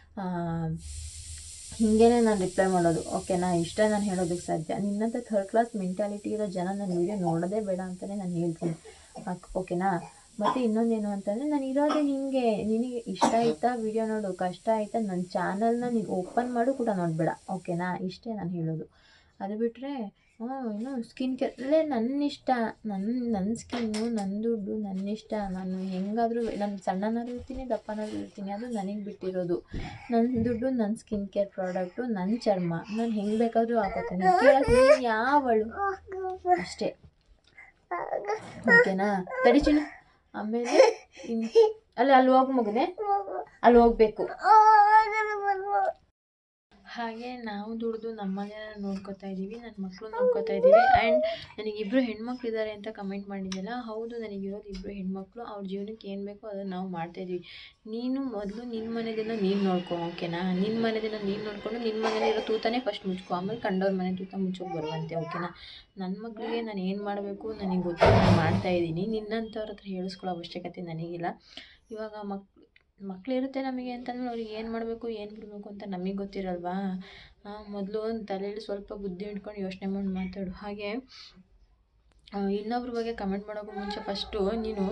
ಹಿಂಗೇ ನಾನು ರಿಪ್ಲೈ ಮಾಡೋದು ಓಕೆನಾ ಇಷ್ಟ ನಾನು ಹೇಳೋದಕ್ಕೆ ಸಾಧ್ಯ ನಿನ್ನಂಥ ಥರ್ಡ್ ಕ್ಲಾಸ್ ಮೆಂಟ್ಯಾಲಿಟಿ ಇರೋ ಜನ ನನ್ನ ವೀಡಿಯೋ ನೋಡೋದೇ ಬೇಡ ಅಂತಲೇ ನಾನು ಹೇಳ್ತೀನಿ ಅಕ್ ಓಕೆನಾ ಮತ್ತು ಇನ್ನೊಂದೇನು ಅಂತಂದರೆ ನಾನು ಇರೋದೇ ಹಿಂಗೆ ನಿನಗೆ ಇಷ್ಟ ಆಯ್ತಾ ವೀಡಿಯೋ ನೋಡು ಕಷ್ಟ ಆಯ್ತಾ ನನ್ನ ಚಾನಲ್ನ ನೀನು ಓಪನ್ ಮಾಡು ಕೂಡ ನೋಡಬೇಡ ಓಕೆನಾ ಇಷ್ಟೇ ನಾನು ಹೇಳೋದು ಅದು ಬಿಟ್ಟರೆ ಹ್ಞೂ ಇನ್ನು ಸ್ಕಿನ್ ಕೇರ್ ಅಲ್ಲೇ ನನ್ನ ಇಷ್ಟ ನನ್ನ ನನ್ನ ಸ್ಕಿನ್ನು ನನ್ನ ದುಡ್ಡು ನನ್ನ ಇಷ್ಟ ನಾನು ಹೆಂಗಾದರೂ ನಾನು ಸಣ್ಣನಾದ್ರು ಇರ್ತೀನಿ ದಪ್ಪನಾದ್ರು ಇರ್ತೀನಿ ಅದು ನನಗೆ ಬಿಟ್ಟಿರೋದು ನನ್ನ ದುಡ್ಡು ನನ್ನ ಸ್ಕಿನ್ ಕೇರ್ ಪ್ರಾಡಕ್ಟು ನನ್ನ ಚರ್ಮ ನಾನು ಹೆಂಗೆ ಬೇಕಾದರೂ ಹಾಕೋತೀನಿ ಕೇಳಕ್ಕೆ ನೀನು ಯಾವಳು ಅಷ್ಟೇ ಓಕೆನಾ ತಡಿ ಚಿನ್ನು ಆಮೇಲೆ ಇನ್ ಅಲ್ಲಿ ಅಲ್ಲಿ ಹೋಗಿ ಮಗನೆ ಅಲ್ಲಿ ಹೋಗ್ಬೇಕು ಹಾಗೆ ನಾವು ದುಡಿದು ನಮ್ಮ ಮನೆಯನ್ನ ನೋಡ್ಕೊತಾ ಇದ್ದೀವಿ ನನ್ನ ಮಕ್ಕಳು ನೋಡ್ಕೊತಾ ಇದ್ದೀವಿ ಆ್ಯಂಡ್ ನನಗೆ ಇಬ್ಬರು ಹೆಣ್ಮಕ್ಳು ಇದ್ದಾರೆ ಅಂತ ಕಮೆಂಟ್ ಮಾಡಿದ್ದೆಲ್ಲ ಹೌದು ನನಗಿರೋದು ಇಬ್ಬರು ಹೆಣ್ಮಕ್ಳು ಅವ್ರ ಜೀವನಕ್ಕೆ ಏನು ಬೇಕೋ ಅದನ್ನು ನಾವು ಮಾಡ್ತಾಯಿದ್ದೀವಿ ನೀನು ಮೊದಲು ನಿನ್ನ ಮನೆದನ್ನು ನೀನು ನೋಡ್ಕೊ ಓಕೆನಾ ನಿನ್ನ ಮನೆದನ್ನು ನೀನು ನೋಡಿಕೊಂಡು ನಿನ್ನ ಮನೇಲಿರೋ ತೂತನೇ ಫಸ್ಟ್ ಮುಚ್ಕೊ ಆಮೇಲೆ ಕಂಡವ್ರ ಮನೆ ತೂತ ಮುಚ್ಚೋಕೆ ಬರುವಂತೆ ಓಕೆನಾ ನನ್ನ ಮಕ್ಕಳಿಗೆ ನಾನು ಏನು ಮಾಡಬೇಕು ನನಗೆ ಗೊತ್ತು ನಾನು ಮಾಡ್ತಾಯಿದ್ದೀನಿ ನಿನ್ನಂಥವ್ರ ಹತ್ರ ಹೇಳಿಸ್ಕೊಳ್ಳೋ ಅವಶ್ಯಕತೆ ನನಗಿಲ್ಲ ಇವಾಗ ಮಕ್ ಮಕ್ಕಳಿರುತ್ತೆ ನಮಗೆ ಅಂತಂದ್ರೆ ಅವ್ರಿಗೆ ಏನು ಮಾಡಬೇಕು ಏನು ಬಿಡಬೇಕು ಅಂತ ನಮಗೆ ಗೊತ್ತಿರಲ್ವಾ ಮೊದಲು ಒಂದು ತಲೆಯಲ್ಲಿ ಸ್ವಲ್ಪ ಬುದ್ಧಿ ಇಟ್ಕೊಂಡು ಯೋಚನೆ ಮಾಡಿ ಮಾತಾಡು ಹಾಗೆ ಇನ್ನೊಬ್ರ ಬಗ್ಗೆ ಕಮೆಂಟ್ ಮಾಡೋಕ್ಕೂ ಮುಂಚೆ ಫಸ್ಟು ನೀನು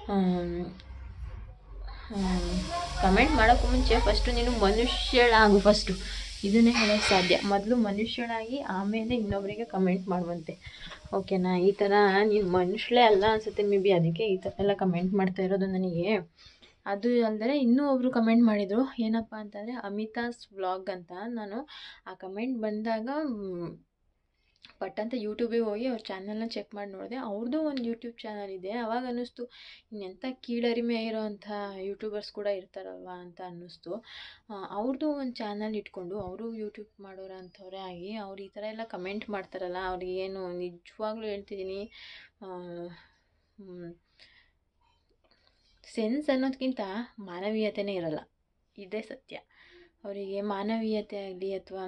ಕಮೆಂಟ್ ಮಾಡೋಕ್ಕೂ ಮುಂಚೆ ಫಸ್ಟು ನೀನು ಮನುಷ್ಯಳಾಗು ಫಸ್ಟು ಇದನ್ನೇ ಹೇಳೋಕ್ಕೆ ಸಾಧ್ಯ ಮೊದಲು ಮನುಷ್ಯಳಾಗಿ ಆಮೇಲೆ ಇನ್ನೊಬ್ಬರಿಗೆ ಕಮೆಂಟ್ ಮಾಡುವಂತೆ ಓಕೆನಾ ಈ ಥರ ನೀನು ಮನುಷ್ಯಳೇ ಅಲ್ಲ ಅನಿಸುತ್ತೆ ಮೇ ಬಿ ಅದಕ್ಕೆ ಈ ಥರ ಎಲ್ಲ ಕಮೆಂಟ್ ಮಾಡ್ತಾ ಇರೋದು ನನಗೆ ಅದು ಅಲ್ಲದೆ ಇನ್ನೂ ಒಬ್ಬರು ಕಮೆಂಟ್ ಮಾಡಿದರು ಏನಪ್ಪ ಅಂತಂದರೆ ಅಮಿತಾಸ್ ವ್ಲಾಗ್ ಅಂತ ನಾನು ಆ ಕಮೆಂಟ್ ಬಂದಾಗ ಪಟ್ ಅಂತ ಯೂಟ್ಯೂಬಿಗೆ ಹೋಗಿ ಅವ್ರ ಚಾನಲ್ನ ಚೆಕ್ ಮಾಡಿ ನೋಡಿದೆ ಅವ್ರದ್ದು ಒಂದು ಯೂಟ್ಯೂಬ್ ಚಾನಲ್ ಇದೆ ಅವಾಗ ಅನ್ನಿಸ್ತು ಇನ್ನೆಂಥ ಕೀಳರಿಮೆ ಇರೋವಂಥ ಯೂಟ್ಯೂಬರ್ಸ್ ಕೂಡ ಇರ್ತಾರಲ್ವ ಅಂತ ಅನ್ನಿಸ್ತು ಅವ್ರದ್ದು ಒಂದು ಚಾನಲ್ ಇಟ್ಕೊಂಡು ಅವರು ಯೂಟ್ಯೂಬ್ ಮಾಡೋರ ಅಂಥವ್ರೇ ಆಗಿ ಅವ್ರು ಈ ಥರ ಎಲ್ಲ ಕಮೆಂಟ್ ಮಾಡ್ತಾರಲ್ಲ ಅವ್ರಿಗೆ ಏನು ನಿಜವಾಗ್ಲೂ ಹೇಳ್ತಿದ್ದೀನಿ ಸೆನ್ಸ್ ಅನ್ನೋದಕ್ಕಿಂತ ಮಾನವೀಯತೆಯೇ ಇರಲ್ಲ ಇದೇ ಸತ್ಯ ಅವರಿಗೆ ಮಾನವೀಯತೆ ಆಗಲಿ ಅಥವಾ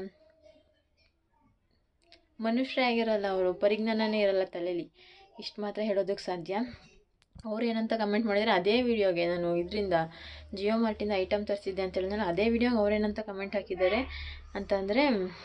ಮನುಷ್ಯರೇ ಆಗಿರಲ್ಲ ಅವರು ಪರಿಜ್ಞಾನನೇ ಇರಲ್ಲ ತಲೆಯಲ್ಲಿ ಇಷ್ಟು ಮಾತ್ರ ಹೇಳೋದಕ್ಕೆ ಸಾಧ್ಯ ಅವ್ರು ಏನಂತ ಕಮೆಂಟ್ ಮಾಡಿದರೆ ಅದೇ ವೀಡಿಯೋಗೆ ನಾನು ಇದರಿಂದ ಜಿಯೋ ಮಾರ್ಟಿಂದ ಐಟಮ್ ತರಿಸಿದ್ದೆ ಅಂತ ಹೇಳಿದ್ನಲ್ಲ ಅದೇ ವೀಡಿಯೋಗೆ ಅವ್ರೇನಂತ ಕಮೆಂಟ್ ಹಾಕಿದ್ದಾರೆ ಅಂತಂದರೆ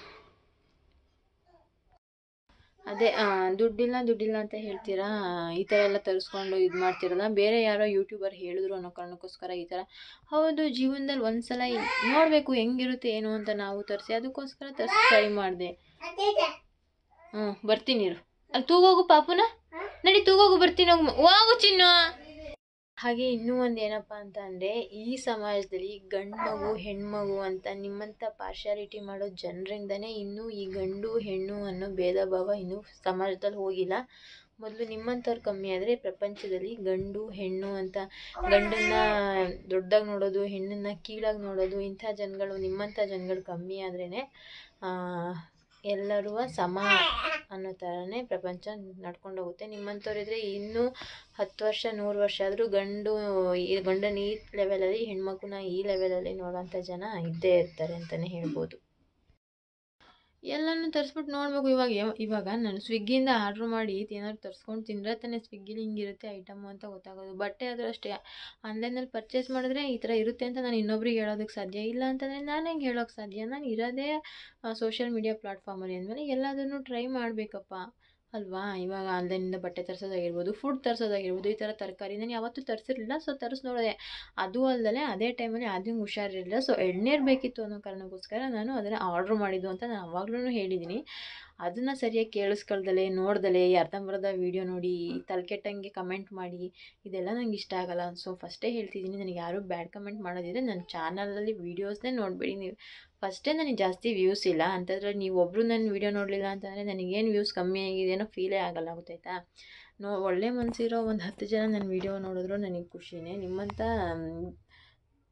ಅದೇ ದುಡ್ಡಿಲ್ಲ ದುಡ್ಡಿಲ್ಲ ಅಂತ ಹೇಳ್ತೀರಾ ಈ ಥರ ಎಲ್ಲ ತರಿಸ್ಕೊಂಡು ಇದು ಮಾಡ್ತಿರಲ್ಲ ಬೇರೆ ಯಾರೋ ಯೂಟ್ಯೂಬರ್ ಹೇಳಿದ್ರು ಅನ್ನೋ ಕಾರಣಕ್ಕೋಸ್ಕರ ಈ ಥರ ಹೌದು ಜೀವನದಲ್ಲಿ ಒಂದು ಸಲ ನೋಡಬೇಕು ಹೆಂಗಿರುತ್ತೆ ಏನು ಅಂತ ನಾವು ತರಿಸಿ ಅದಕ್ಕೋಸ್ಕರ ತರಿಸಿ ಟ್ರೈ ಮಾಡಿದೆ ಹ್ಞೂ ಬರ್ತೀನಿ ಇರು ಅಲ್ಲಿ ತೂಗೋಗು ಪಾಪುನ ನಡಿ ತೂಗೋಗು ಬರ್ತೀನಿ ಹೋಗು ಹೋಗು ಚಿನ್ನು ಹಾಗೆ ಇನ್ನೂ ಒಂದು ಏನಪ್ಪ ಅಂತ ಅಂದರೆ ಈ ಸಮಾಜದಲ್ಲಿ ಗಂಡು ಮಗು ಹೆಣ್ಮಗು ಅಂತ ನಿಮ್ಮಂಥ ಪಾರ್ಶಾಲಿಟಿ ಮಾಡೋ ಜನರಿಂದನೇ ಇನ್ನೂ ಈ ಗಂಡು ಹೆಣ್ಣು ಅನ್ನೋ ಭೇದ ಭಾವ ಇನ್ನೂ ಸಮಾಜದಲ್ಲಿ ಹೋಗಿಲ್ಲ ಮೊದಲು ನಿಮ್ಮಂಥವ್ರು ಕಮ್ಮಿ ಆದರೆ ಪ್ರಪಂಚದಲ್ಲಿ ಗಂಡು ಹೆಣ್ಣು ಅಂತ ಗಂಡನ್ನ ದೊಡ್ಡದಾಗಿ ನೋಡೋದು ಹೆಣ್ಣನ್ನು ಕೀಳಾಗಿ ನೋಡೋದು ಇಂಥ ಜನಗಳು ನಿಮ್ಮಂಥ ಜನಗಳು ಕಮ್ಮಿ ಆದ್ರೇ ಎಲ್ಲರೂ ಸಮ ಅನ್ನೋ ಥರನೇ ಪ್ರಪಂಚ ನಡ್ಕೊಂಡು ಹೋಗುತ್ತೆ ನಿಮ್ಮಂಥವ್ರಿದ್ರೆ ಇನ್ನೂ ಹತ್ತು ವರ್ಷ ನೂರು ವರ್ಷ ಆದರೂ ಗಂಡು ಈ ಗಂಡನ ಈ ಲೆವೆಲಲ್ಲಿ ಹೆಣ್ಮಗುನ ಈ ಲೆವೆಲಲ್ಲಿ ನೋಡೋಂಥ ಜನ ಇದ್ದೇ ಇರ್ತಾರೆ ಅಂತಲೇ ಹೇಳ್ಬೋದು ಎಲ್ಲನೂ ತರಿಸ್ಬಿಟ್ಟು ನೋಡಬೇಕು ಇವಾಗ ಯಾವ- ಇವಾಗ ನಾನು ಸ್ವಿಗ್ಗಿಯಿಂದ ಆರ್ಡ್ರ್ ಮಾಡಿ ಏನಾದ್ರು ತರಿಸ್ಕೊಂಡು ತಿಂದರೆ ತಾನೇ ಸ್ವಿಗ್ಗಿಲಿ ಹಿಂಗಿರುತ್ತೆ ಐಟಮು ಅಂತ ಗೊತ್ತಾಗೋದು ಬಟ್ಟೆ ಆದರೂ ಅಷ್ಟೇ ಆನ್ಲೈನಲ್ಲಿ ಪರ್ಚೇಸ್ ಮಾಡಿದ್ರೆ ಈ ಥರ ಇರುತ್ತೆ ಅಂತ ನಾನು ಇನ್ನೊಬ್ರಿಗೆ ಹೇಳೋದಕ್ಕೆ ಸಾಧ್ಯ ಇಲ್ಲ ಅಂತಂದರೆ ನಾನು ಹೆಂಗೆ ಹೇಳೋಕ್ಕೆ ಸಾಧ್ಯ ನಾನು ಇರೋದೇ ಸೋಷಿಯಲ್ ಮೀಡಿಯಾ ಪ್ಲಾಟ್ಫಾರ್ಮಲ್ಲಿ ಅಂದಮೇಲೆ ಎಲ್ಲದನ್ನು ಟ್ರೈ ಮಾಡಬೇಕಪ್ಪ ಅಲ್ವಾ ಇವಾಗ ಆನ್ಲೈನಿಂದ ಬಟ್ಟೆ ತರಿಸೋದಾಗಿರ್ಬೋದು ಫುಡ್ ತರಿಸೋದಾಗಿರ್ಬೋದು ಈ ಥರ ತರಕಾರಿ ನಾನು ಯಾವತ್ತೂ ತರಿಸಿರ್ಲಿಲ್ಲ ಸೊ ತರಿಸಿ ನೋಡಿದೆ ಅದು ಅಲ್ಲದೆ ಅದೇ ಟೈಮಲ್ಲಿ ಅದು ಹುಷಾರಿರಲಿಲ್ಲ ಸೊ ಎಳ್ನೀರು ಬೇಕಿತ್ತು ಅನ್ನೋ ಕಾರಣಕ್ಕೋಸ್ಕರ ನಾನು ಅದನ್ನು ಆರ್ಡ್ರ್ ಮಾಡಿದ್ದು ಅಂತ ನಾನು ಅವಾಗ್ಲೂ ಹೇಳಿದ್ದೀನಿ ಅದನ್ನು ಸರಿಯಾಗಿ ಕೇಳಿಸ್ಕೊಳ್ದಲೆ ನೋಡ್ದಲೆ ಅರ್ಧಂಬರ್ಧ ವೀಡಿಯೋ ನೋಡಿ ತಲೆಕೆಟ್ಟಂಗೆ ಕಮೆಂಟ್ ಮಾಡಿ ಇದೆಲ್ಲ ನಂಗೆ ಇಷ್ಟ ಆಗಲ್ಲ ಸೊ ಫಸ್ಟೇ ಹೇಳ್ತಿದ್ದೀನಿ ನನಗೆ ಯಾರೂ ಬ್ಯಾಡ್ ಕಮೆಂಟ್ ಮಾಡೋದಿದ್ರೆ ನನ್ನ ಚಾನಲಲ್ಲಿ ವೀಡಿಯೋಸ್ನೇ ನೋಡಬೇಡಿ ನೀವು ಫಸ್ಟೇ ನನಗೆ ಜಾಸ್ತಿ ವ್ಯೂಸ್ ಇಲ್ಲ ಅಂತಂದ್ರೆ ನೀವು ಒಬ್ಬರು ನನ್ನ ವೀಡಿಯೋ ನೋಡಲಿಲ್ಲ ಅಂತಂದರೆ ನನಗೇನು ವ್ಯೂಸ್ ಕಮ್ಮಿ ಆಗಿದೆ ಅನ್ನೋ ಫೀಲೇ ಆಗಲ್ಲ ಗೊತ್ತಾಯ್ತಾ ನೋ ಒಳ್ಳೆ ಮನಸ್ಸಿರೋ ಒಂದು ಹತ್ತು ಜನ ನನ್ನ ವೀಡಿಯೋ ನೋಡಿದ್ರು ನನಗೆ ಖುಷಿನೇ ನಿಮ್ಮಂಥ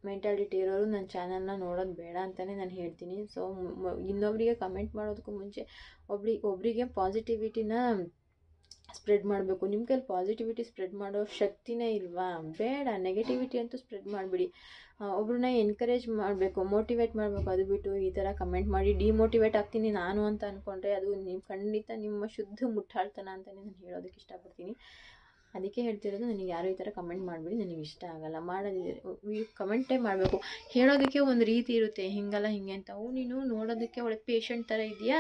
ಮೆಂಟಾಲಿಟಿ ಇರೋರು ನನ್ನ ಚಾನಲ್ನ ನೋಡೋದು ಬೇಡ ಅಂತಲೇ ನಾನು ಹೇಳ್ತೀನಿ ಸೊ ಇನ್ನೊಬ್ಬರಿಗೆ ಕಮೆಂಟ್ ಮಾಡೋದಕ್ಕೂ ಮುಂಚೆ ಒಬ್ರಿಗೆ ಒಬ್ಬರಿಗೆ ಪಾಸಿಟಿವಿಟಿನ ಸ್ಪ್ರೆಡ್ ಮಾಡಬೇಕು ನಿಮ್ಮ ಕೈಲಿ ಪಾಸಿಟಿವಿಟಿ ಸ್ಪ್ರೆಡ್ ಮಾಡೋ ಶಕ್ತಿನೇ ಇಲ್ವಾ ಬೇಡ ನೆಗೆಟಿವಿಟಿ ಅಂತೂ ಸ್ಪ್ರೆಡ್ ಮಾಡಿಬಿಡಿ ಒಬ್ರನ್ನ ಎನ್ಕರೇಜ್ ಮಾಡಬೇಕು ಮೋಟಿವೇಟ್ ಮಾಡಬೇಕು ಅದು ಬಿಟ್ಟು ಈ ಥರ ಕಮೆಂಟ್ ಮಾಡಿ ಡಿಮೋಟಿವೇಟ್ ಆಗ್ತೀನಿ ನಾನು ಅಂತ ಅಂದ್ಕೊಂಡ್ರೆ ಅದು ನೀವು ಖಂಡಿತ ನಿಮ್ಮ ಶುದ್ಧ ಮುಟ್ಟಾಳ್ತನ ಅಂತಲೇ ನಾನು ಹೇಳೋದಕ್ಕೆ ಇಷ್ಟಪಡ್ತೀನಿ ಅದಕ್ಕೆ ಹೇಳ್ತಿರೋದು ನನಗೆ ಯಾರು ಈ ಥರ ಕಮೆಂಟ್ ಮಾಡಿಬಿಡಿ ನನಗೆ ಇಷ್ಟ ಆಗಲ್ಲ ಮಾಡೋದಿದೆ ಕಮೆಂಟೇ ಮಾಡಬೇಕು ಹೇಳೋದಕ್ಕೆ ಒಂದು ರೀತಿ ಇರುತ್ತೆ ಹಿಂಗಲ್ಲ ಹಿಂಗೆ ಅಂತ ಅವು ನೀನು ನೋಡೋದಕ್ಕೆ ಒಳ್ಳೆ ಪೇಷಂಟ್ ಥರ ಇದೆಯಾ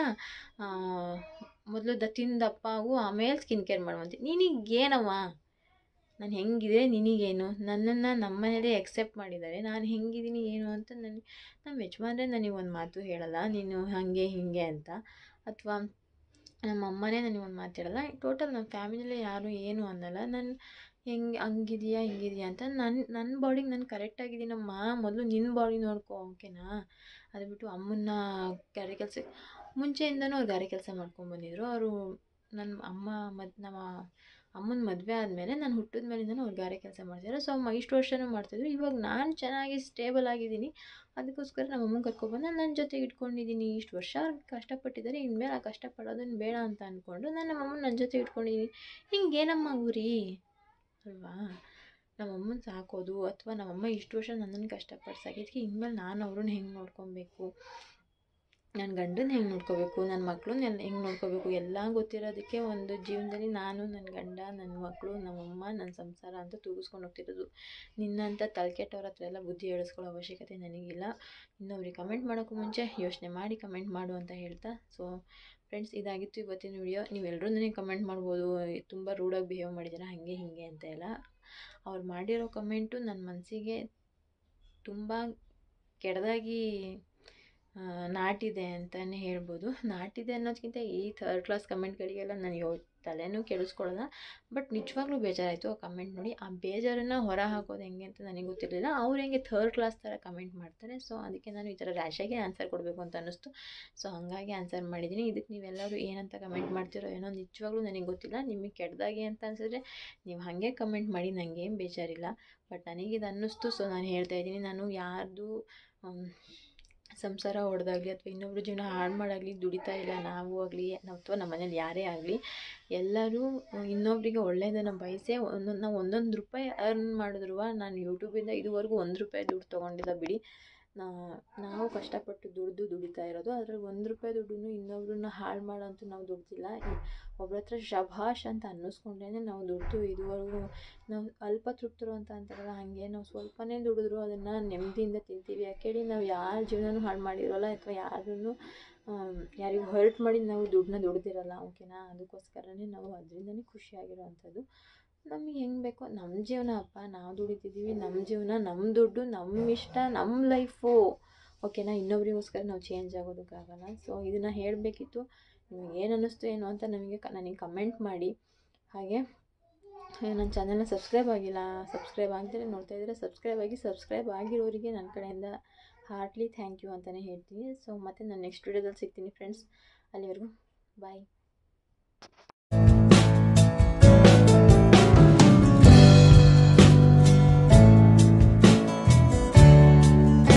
ಮೊದಲು ದತ್ತಿನ ದಪ್ಪ ಆಗು ಆಮೇಲೆ ಸ್ಕಿನ್ ಕೇರ್ ಮಾಡುವಂತೆ ನಿನಗೇನವ್ವ ನಾನು ಹೆಂಗಿದೆ ನಿನಗೇನು ನನ್ನನ್ನು ನಮ್ಮ ಮನೇಲಿ ಎಕ್ಸೆಪ್ಟ್ ಮಾಡಿದ್ದಾರೆ ನಾನು ಹೆಂಗಿದ್ದೀನಿ ಏನು ಅಂತ ನನಗೆ ನಮ್ಮ ಯಜಮಾನ್ರೆ ನನಗೆ ಒಂದು ಮಾತು ಹೇಳಲ್ಲ ನೀನು ಹಾಗೆ ಹೀಗೆ ಅಂತ ಅಥವಾ ನಮ್ಮ ಅಮ್ಮನೇ ನನಗೆ ಒಂದು ಮಾತು ಹೇಳಲ್ಲ ಟೋಟಲ್ ನಮ್ಮ ಫ್ಯಾಮಿಲಿಲೇ ಯಾರೂ ಏನು ಅನ್ನಲ್ಲ ನಾನು ಹೆಂಗೆ ಹಂಗಿದೆಯಾ ಹಿಂಗಿದೆಯಾ ಅಂತ ನನ್ನ ನನ್ನ ಬಾಡಿಗೆ ನಾನು ಕರೆಕ್ಟಾಗಿದ್ದೀನಮ್ಮ ಮೊದಲು ನಿನ್ನ ಬಾಡಿ ನೋಡ್ಕೊ ಓಕೆನಾ ಅದು ಬಿಟ್ಟು ಅಮ್ಮನ್ನ ಗಾರೆ ಕೆಲಸ ಮುಂಚೆಯಿಂದನೂ ಅವ್ರು ಗಾರೆ ಕೆಲಸ ಮಾಡ್ಕೊಂಡ್ಬಂದಿದ್ರು ಅವರು ನನ್ನ ಅಮ್ಮ ಮತ್ತು ನಮ್ಮ ಅಮ್ಮನ ಮದುವೆ ಆದಮೇಲೆ ನಾನು ಹುಟ್ಟಿದ ಮೇಲಿಂದನೂ ಅವ್ರು ಗಾರೆ ಕೆಲಸ ಮಾಡ್ತಿದ್ರು ಸೊ ಅಮ್ಮ ಇಷ್ಟು ವರ್ಷನೂ ಮಾಡ್ತಿದ್ರು ಇವಾಗ ನಾನು ಚೆನ್ನಾಗಿ ಸ್ಟೇಬಲ್ ಆಗಿದ್ದೀನಿ ಅದಕ್ಕೋಸ್ಕರ ನಮ್ಮ ಅಮ್ಮನ ಕರ್ಕೊಬಂದು ನನ್ನ ಜೊತೆಗೆ ಇಟ್ಕೊಂಡಿದ್ದೀನಿ ಇಷ್ಟು ವರ್ಷ ಅವ್ರು ಕಷ್ಟಪಟ್ಟಿದ್ದಾರೆ ಇನ್ಮೇಲೆ ಆ ಕಷ್ಟಪಡೋದನ್ನು ಬೇಡ ಅಂತ ಅಂದ್ಕೊಂಡು ನಾನು ನಮ್ಮ ಅಮ್ಮನ ನನ್ನ ಜೊತೆ ಇಟ್ಕೊಂಡಿದ್ದೀನಿ ಹಿಂಗೇನಮ್ಮ ಗುರಿ ಅಲ್ವಾ ನಮ್ಮಮ್ಮನ ಸಾಕೋದು ಅಥವಾ ನಮ್ಮಮ್ಮ ಇಷ್ಟು ವರ್ಷ ನನ್ನನ್ನು ಕಷ್ಟಪಟ್ಟು ಸಾಕಿದ್ದಕ್ಕೆ ಇನ್ಮೇಲೆ ನಾನು ಅವ್ರನ್ನ ಹೆಂಗೆ ನೋಡ್ಕೊಬೇಕು ನನ್ನ ಗಂಡನ ಹೆಂಗೆ ನೋಡ್ಕೋಬೇಕು ನನ್ನ ಮಕ್ಳನ್ನ ಎಲ್ಲ ಹೆಂಗೆ ನೋಡ್ಕೋಬೇಕು ಎಲ್ಲ ಗೊತ್ತಿರೋದಕ್ಕೆ ಒಂದು ಜೀವನದಲ್ಲಿ ನಾನು ನನ್ನ ಗಂಡ ನನ್ನ ಮಕ್ಕಳು ನಮ್ಮಮ್ಮ ನನ್ನ ಸಂಸಾರ ಅಂತ ತೂಗಿಸ್ಕೊಂಡು ಹೋಗ್ತಿರೋದು ನಿನ್ನಂಥ ತಲೆಕೆಟ್ಟವ್ರ ಹತ್ರ ಎಲ್ಲ ಬುದ್ಧಿ ಹೇಳಿಸ್ಕೊಳ್ಳೋ ಅವಶ್ಯಕತೆ ನನಗಿಲ್ಲ ಇನ್ನೊಬ್ರಿಗೆ ಕಮೆಂಟ್ ಮಾಡೋಕ್ಕೂ ಮುಂಚೆ ಯೋಚನೆ ಮಾಡಿ ಕಮೆಂಟ್ ಮಾಡು ಅಂತ ಹೇಳ್ತಾ ಸೊ ಫ್ರೆಂಡ್ಸ್ ಇದಾಗಿತ್ತು ಇವತ್ತಿನ ವಿಡಿಯೋ ನೀವೆಲ್ಲರೂ ನನಗೆ ಕಮೆಂಟ್ ಮಾಡ್ಬೋದು ತುಂಬ ರೂಡಾಗಿ ಬಿಹೇವ್ ಮಾಡಿದ್ದೀರಾ ಹಾಗೆ ಹೀಗೆ ಅಂತ ಎಲ್ಲ ಅವ್ರು ಮಾಡಿರೋ ಕಮೆಂಟು ನನ್ನ ಮನಸ್ಸಿಗೆ ತುಂಬ ಕೆಟ್ಟದಾಗಿ ನಾಟಿದೆ ಅಂತಲೇ ಹೇಳ್ಬೋದು ನಾಟಿದೆ ಅನ್ನೋದಕ್ಕಿಂತ ಈ ಥರ್ಡ್ ಕ್ಲಾಸ್ ಕಮೆಂಟ್ಗಳಿಗೆಲ್ಲ ನಾನು ಯೋ ತಲೆನೂ ಕೆಡಿಸ್ಕೊಳ್ಳಲ್ಲ ಬಟ್ ನಿಜವಾಗ್ಲೂ ಬೇಜಾರಾಯಿತು ಆ ಕಮೆಂಟ್ ನೋಡಿ ಆ ಬೇಜಾರನ್ನು ಹೊರ ಹಾಕೋದು ಹೆಂಗೆ ಅಂತ ನನಗೆ ಗೊತ್ತಿರಲಿಲ್ಲ ಅವ್ರು ಹೆಂಗೆ ಥರ್ಡ್ ಕ್ಲಾಸ್ ಥರ ಕಮೆಂಟ್ ಮಾಡ್ತಾರೆ ಸೊ ಅದಕ್ಕೆ ನಾನು ಈ ಥರ ರ್ಯಾಶಾಗಿ ಆನ್ಸರ್ ಕೊಡಬೇಕು ಅಂತ ಅನ್ನಿಸ್ತು ಸೊ ಹಾಗಾಗಿ ಆನ್ಸರ್ ಮಾಡಿದ್ದೀನಿ ಇದಕ್ಕೆ ನೀವೆಲ್ಲರೂ ಏನಂತ ಕಮೆಂಟ್ ಮಾಡ್ತಿರೋ ಏನೋ ನಿಜವಾಗ್ಲೂ ನನಗೆ ಗೊತ್ತಿಲ್ಲ ನಿಮಗೆ ಕೆಟ್ಟದಾಗಿ ಅಂತ ಅನ್ಸಿದ್ರೆ ನೀವು ಹಾಗೆ ಕಮೆಂಟ್ ಮಾಡಿ ನನಗೇನು ಬೇಜಾರಿಲ್ಲ ಬಟ್ ನನಗಿದು ಅನ್ನಿಸ್ತು ಸೊ ನಾನು ಹೇಳ್ತಾ ಇದ್ದೀನಿ ನಾನು ಯಾರ್ದು ಸಂಸಾರ ಹೊಡೆದಾಗಲಿ ಅಥವಾ ಇನ್ನೊಬ್ರ ಜೀವನ ಹಾಳು ಮಾಡಾಗಲಿ ದುಡಿತಾ ಇಲ್ಲ ನಾವು ಆಗಲಿ ಅಥವಾ ನಮ್ಮ ಮನೇಲಿ ಯಾರೇ ಆಗಲಿ ಎಲ್ಲರೂ ಇನ್ನೊಬ್ಬರಿಗೆ ಒಳ್ಳೆಯದನ್ನು ಬಯಸೇ ಒಂದೊಂದು ನಾವು ಒಂದೊಂದು ರೂಪಾಯಿ ಅರ್ನ್ ಮಾಡಿದ್ರು ನಾನು ಯೂಟ್ಯೂಬಿಂದ ಇದುವರೆಗೂ ಒಂದು ರೂಪಾಯಿ ದುಡ್ಡು ತೊಗೊಂಡಿಲ್ಲ ಬಿಡಿ ನಾವು ಕಷ್ಟಪಟ್ಟು ದುಡಿದು ದುಡಿತಾ ಇರೋದು ಅದ್ರಲ್ಲಿ ಒಂದು ರೂಪಾಯಿ ದುಡ್ಡು ಇನ್ನೊಬ್ರನ್ನ ಹಾಳು ಮಾಡೋಂತೂ ನಾವು ದುಡ್ದಿಲ್ಲ ಒಬ್ರ ಹತ್ರ ಶಭಾಷ್ ಅಂತ ಅನ್ನಿಸ್ಕೊಂಡೇ ನಾವು ದುಡ್ದು ಇದುವರೆಗೂ ನಾವು ಅಲ್ಪ ತೃಪ್ತರು ಅಂತ ಅಂತಾರಲ್ಲ ಹಾಗೆ ನಾವು ಸ್ವಲ್ಪನೇ ದುಡಿದ್ರು ಅದನ್ನು ನೆಮ್ಮದಿಯಿಂದ ತಿಂತೀವಿ ಯಾಕೇಳಿ ನಾವು ಯಾರ ಜೀವನನೂ ಹಾಳು ಮಾಡಿರೋಲ್ಲ ಅಥವಾ ಯಾರನ್ನು ಯಾರಿಗೂ ಹರ್ಟ್ ಮಾಡಿ ನಾವು ದುಡ್ಡನ್ನ ದುಡ್ದಿರಲ್ಲ ಓಕೆನಾ ಅದಕ್ಕೋಸ್ಕರನೇ ನಾವು ಅದರಿಂದನೇ ಖುಷಿಯಾಗಿರೋ ಅಂಥದ್ದು ನಮಗೆ ಹೆಂಗೆ ಬೇಕೋ ನಮ್ಮ ಜೀವನ ಅಪ್ಪ ನಾವು ದುಡಿತಿದ್ದೀವಿ ನಮ್ಮ ಜೀವನ ನಮ್ಮ ದುಡ್ಡು ನಮ್ಮ ಇಷ್ಟ ನಮ್ಮ ಲೈಫು ಓಕೆನಾ ಇನ್ನೊಬ್ರಿಗೋಸ್ಕರ ನಾವು ಚೇಂಜ್ ಆಗೋದಕ್ಕಾಗಲ್ಲ ಸೊ ಇದನ್ನು ಹೇಳಬೇಕಿತ್ತು ನಿಮಗೆ ಏನು ಅನ್ನಿಸ್ತು ಏನು ಅಂತ ನನಗೆ ಕ ನನಗೆ ಕಮೆಂಟ್ ಮಾಡಿ ಹಾಗೆ ನನ್ನ ಚಾನಲ್ನ ಸಬ್ಸ್ಕ್ರೈಬ್ ಆಗಿಲ್ಲ ಸಬ್ಸ್ಕ್ರೈಬ್ ಆಗದೇ ನೋಡ್ತಾ ಇದ್ದರೆ ಸಬ್ಸ್ಕ್ರೈಬ್ ಆಗಿ ಸಬ್ಸ್ಕ್ರೈಬ್ ಆಗಿರೋರಿಗೆ ನನ್ನ ಕಡೆಯಿಂದ ಹಾರ್ಟ್ಲಿ ಥ್ಯಾಂಕ್ ಯು ಅಂತಲೇ ಹೇಳ್ತೀನಿ ಸೊ ಮತ್ತೆ ನಾನು ನೆಕ್ಸ್ಟ್ ವೀಡಿಯೋದಲ್ಲಿ ಸಿಗ್ತೀನಿ ಫ್ರೆಂಡ್ಸ್ ಅಲ್ಲಿವರೆಗೂ ಬಾಯ್